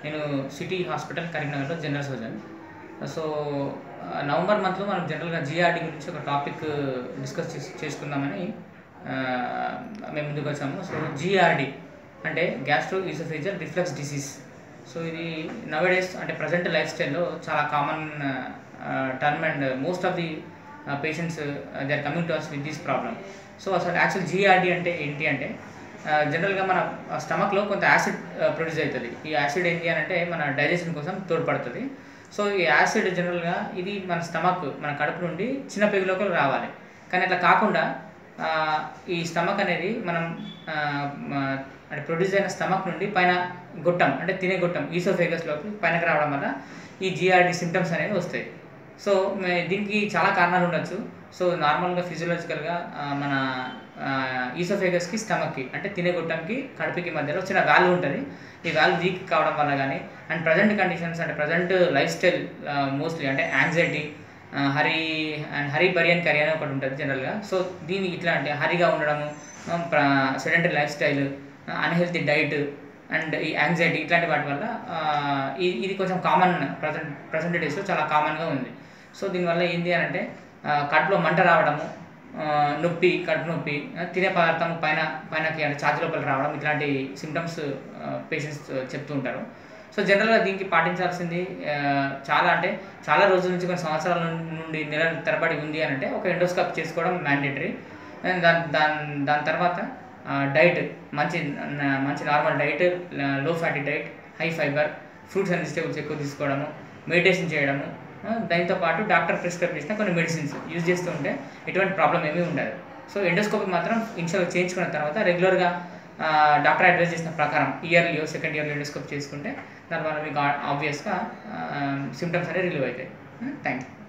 నేను city hospital కరీంనగర్లో general surgeon so ఆ, నవంబర్ మంత్లో మనం జనరల్గా జిఆర్డి గురించి ఒక టాపిక్ డిస్కస్ చేసి చేసుకుందామని ఆ, మేము ముందుకు వచ్చాము సో జిఆర్డి అంటే gastro oesophageal reflux disease so ఇది నవేడేస్ అంటే ప్రజెంట్ లైఫ్ స్టైల్లో చాలా common term and most of the patients they are coming to us with this problem so అసలు యాక్చువల్ జిఆర్డి అంటే ఏంటి అంటే జనరల్గా మన స్టమక్లో కొంత యాసిడ్ ప్రొడ్యూస్ అవుతుంది ఈ యాసిడ్ ఏంటి అని అంటే మన డైజెషన్ కోసం తోడ్పడుతుంది సో ఈ యాసిడ్ జనరల్గా ఇది మన స్టమక్ మన కడుపు నుండి చిన్న పెగులోకి రావాలి కానీ అట్లా కాకుండా ఆ, ఈ స్టమక్ అనేది మనం ఆ, మ- అంటే ప్రొడ్యూస్ అయిన స్టమక్ నుండి పైన గొట్టం అంటే తినే గొట్టం ఈసోఫేగస్లోకి పైనకి రావడం వల్ల ఈ జిఆర్డి సిమ్టమ్స్ అనేవి వస్తాయి సో మే- దీనికి చాలా కారణాలు ఉండొచ్చు సో నార్మల్గా ఫిజియలాజికల్గా మన ఈసోఫేగస్కి స్టమక్కి అంటే తినే గొట్టంకి కడుపుకి మధ్యలో చిన్న వాల్వ్ ఉంటుంది ఈ వాల్వ్ వీక్ కావడం వల్ల కానీ అండ్ ప్రజెంట్ కండిషన్స్ అంటే ప్రజెంట్ లైఫ్ స్టైల్ మోస్ట్లీ అంటే యాంగ్జైటీ హరి అండ్ హరి బరియన్ కరీ అని ఒకటి ఉంటుంది జనరల్గా సో దీని ఇట్లా అంటే హరిగా ఉండడము sedentary life style unhealthy diet and ఈ యాంగ్జైటీ ఇట్లాంటి వాటి వల్ల ఆ, ఇ- ఇది కొంచెం కామన్ ప్రజెంట్ ప్రజెంట్ డేస్లో చాలా కామన్గా ఉంది సో దీనివల్ల ఏంటి అని అంటే ఆ, కడుపులో మంట రావడము ఆ, నొప్పి కడుపు నొప్పి ఆ, తినే పదార్థం పైన పైనకి అంటే ఛాతి లోపల రావడం ఇట్లాంటి సిమ్టమ్స్ పేషెంట్స్ చెప్తూ ఉంటారు సో జనరల్గా దీనికి పాటించాల్సింది ఆ, చాలా అంటే చాలా రోజుల నుంచి కొన్ని సంవత్సరాల నుండి నెలల తరబడి ఉంది అని అంటే ఒక ఎండోస్కోప్ చేసుకోవడం మ్యాండేటరీ అండ్ దాని దాని దాని తర్వాత డైట్ మంచి న- మంచి నార్మల్ డైట్ లో fatty diet high fibre fruits and vegetables ఎక్కువ తీసుకోవడము మెడిటేషన్ చేయడము ఆ, దాంతో పాటు డాక్టర్ ప్రిస్క్రైబ్ చేసిన కొన్ని మెడిసిన్స్ యూజ్ చేస్తూ ఉంటే ఎటువంటి ప్రాబ్లం ఏమీ ఉండదు సో ఎండోస్కోపీ మాత్రం ఇన్షియల్గా చేయించుకున్న తర్వాత రెగ్యులర్గా డాక్టర్ అడ్వైజ్ చేసిన ప్రకారం ఇయర్లీ సెకండ్ ఇయర్లీ ఎండోస్కోప్ చేసుకుంటే దానివల్ల మీకు ఆబ్వియస్గా సిమ్టమ్స్ అనేవి రిలీవ్ అవుతాయి థ్యాంక్ యూ